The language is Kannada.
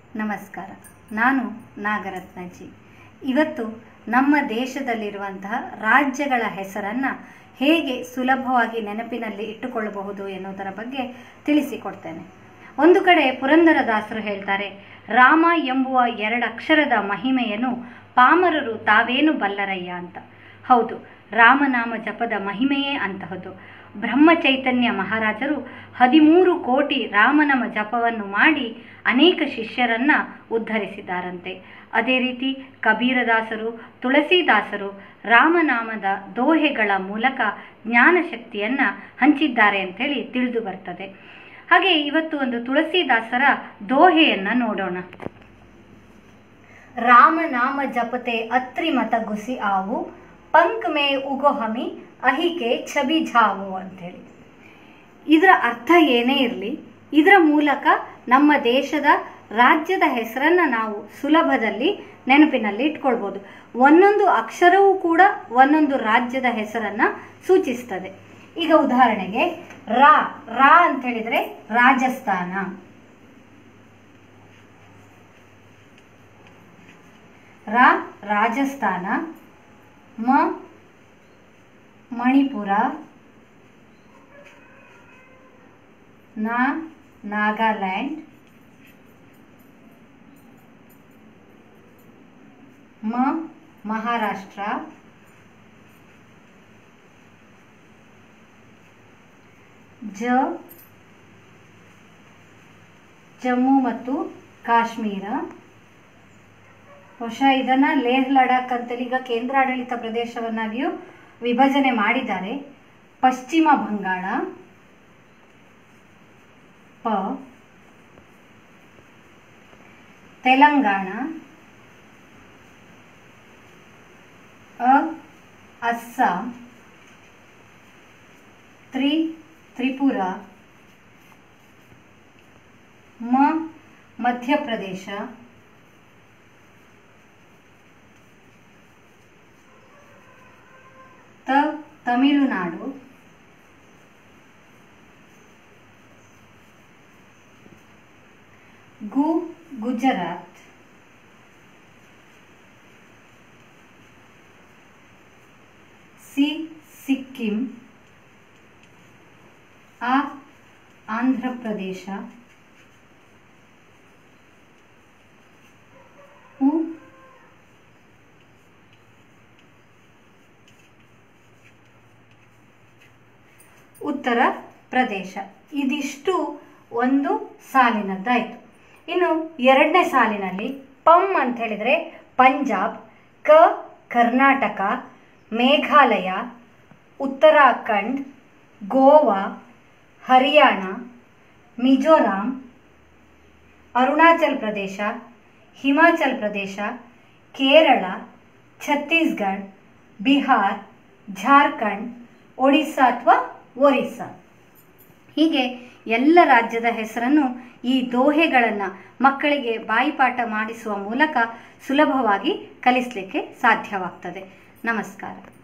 ನಮಸ್ಕಾರ ನಾನು ನಾಗರತ್ನಜಿ ಇವತ್ತು ನಮ್ಮ ದೇಶದಲ್ಲಿರುವಂತಹ ರಾಜ್ಯಗಳ ಹೆಸರನ್ನು ಹೇಗೆ ಸುಲಭವಾಗಿ ನೆನಪಿನಲ್ಲಿ ಇಟ್ಟುಕೊಳ್ಳಬಹುದು ಎನ್ನುವುದರ ಬಗ್ಗೆ ತಿಳಿಸಿಕೊಡ್ತೇನೆ ಒಂದು ಕಡೆ ಪುರಂದರದಾಸರು ಹೇಳ್ತಾರೆ ರಾಮ ಎಂಬುವ ಎರಡಕ್ಷರದ ಮಹಿಮೆಯನ್ನು ಪಾಮರರು ತಾವೇನು ಬಲ್ಲರಯ್ಯ ಅಂತ ಹೌದು ರಾಮನಾಮ ಜಪದ ಮಹಿಮೆಯೇ ಅಂತಹದ್ದು ಬ್ರಹ್ಮ ಚೈತನ್ಯ ಮಹಾರಾಜರು ಹದಿಮೂರು ಕೋಟಿ ರಾಮನಾಮ ಜಪವನ್ನು ಮಾಡಿ ಅನೇಕ ಶಿಷ್ಯರನ್ನ ಉದ್ಧರಿಸಿದ್ದಾರಂತೆ ಅದೇ ರೀತಿ ಕಬೀರದಾಸರು ತುಳಸಿದಾಸರು ರಾಮನಾಮದ ದೋಹೆಗಳ ಮೂಲಕ ಜ್ಞಾನಶಕ್ತಿಯನ್ನ ಹಂಚಿದ್ದಾರೆ ಅಂತೇಳಿ ತಿಳಿದು ಬರ್ತದೆ ಹಾಗೆ ಇವತ್ತು ಒಂದು ತುಳಸಿದಾಸರ ದೋಹೆಯನ್ನ ನೋಡೋಣ ರಾಮನಾಮ ಜಪತೆ ಅತ್ರಿ ಮತ ಗುಸಿ ಆವು ಪಂಕ್ ಮೇ ಉಗೋಹಮಿ ಅಹಿಕೆ ಛಬಿ ಝಾವು ಅಂತೇಳಿ ಇದರ ಅರ್ಥ ಏನೇ ಇರಲಿ ಇದರ ಮೂಲಕ ನಮ್ಮ ದೇಶದ ರಾಜ್ಯದ ಹೆಸರನ್ನ ನಾವು ಸುಲಭದಲ್ಲಿ ನೆನಪಿನಲ್ಲಿ ಇಟ್ಕೊಳ್ಬೋದು ಒಂದೊಂದು ಅಕ್ಷರವೂ ಕೂಡ ಒಂದೊಂದು ರಾಜ್ಯದ ಹೆಸರನ್ನ ಸೂಚಿಸ್ತದೆ ಈಗ ಉದಾಹರಣೆಗೆ ರಾ ರಾ ಅಂತ ಹೇಳಿದ್ರೆ ರಾಜಸ್ಥಾನ ರಾ ರಾಜಸ್ಥಾನ ಮ ಮಣಿಪುರ ನಾ ನಾಗಾಲ್ಯಾಂಡ್ ಮ ಮಹಾರಾಷ್ಟ್ರ ಜ ಜಮ್ಮು ಮತ್ತು ಕಾಶ್ಮೀರ ಬಹುಶಃ ಇದನ್ನ ಲೇಹ್ ಲಡಾಖ್ ಅಂತೇಳಿ ಈಗ ಕೇಂದ್ರಾಡಳಿತ ಪ್ರದೇಶವನ್ನಾಗಿಯೂ ವಿಭಜನೆ ಮಾಡಿದ್ದಾರೆ ಪಶ್ಚಿಮ ಬಂಗಾಳ ಪ ತೆಲಂಗಾಣ ಅ ಅಸ್ಸಾಂ ತ್ರಿ ತ್ರಿಪುರ ಮ ಮಧ್ಯಪ್ರದೇಶ ತ ತಮಿಳುನಾಡು ಗು ಗುಜರಾತ್ ಸಿ ಸಿಕ್ಕಿಂ ಆ ಆಂಧ್ರ ಪ್ರದೇಶ ಉ ಉತ್ತರ ಪ್ರದೇಶ ಇದಿಷ್ಟು ಒಂದು ಸಾಲಿನದ್ದಾಯ್ತು ಇನ್ನು ಎರಡನೇ ಸಾಲಿನಲ್ಲಿ ಪಂ ಅಂತ ಹೇಳಿದ್ರೆ ಪಂಜಾಬ್ ಕ ಕರ್ನಾಟಕ ಮೇಘಾಲಯ ಉತ್ತರಾಖಂಡ್ ಗೋವಾ ಹರಿಯಾಣ ಮಿಜೋರಾಂ ಅರುಣಾಚಲ್ ಪ್ರದೇಶ ಹಿಮಾಚಲ್ ಪ್ರದೇಶ ಕೇರಳ ಛತ್ತೀಸ್ಗಢ ಬಿಹಾರ್ ಜಾರ್ಖಂಡ್ ಒಡಿಸ್ಸಾ ಅಥವಾ ಒರಿಸ್ಸಾ ಹೀಗೆ ಎಲ್ಲ ರಾಜ್ಯದ ಹೆಸರನ್ನು ಈ ದೋಹೆಗಳನ್ನು ಮಕ್ಕಳಿಗೆ ಬಾಯಿಪಾಠ ಮಾಡಿಸುವ ಮೂಲಕ ಸುಲಭವಾಗಿ ಕಲಿಸಲಿಕ್ಕೆ ಸಾಧ್ಯವಾಗ್ತದೆ ನಮಸ್ಕಾರ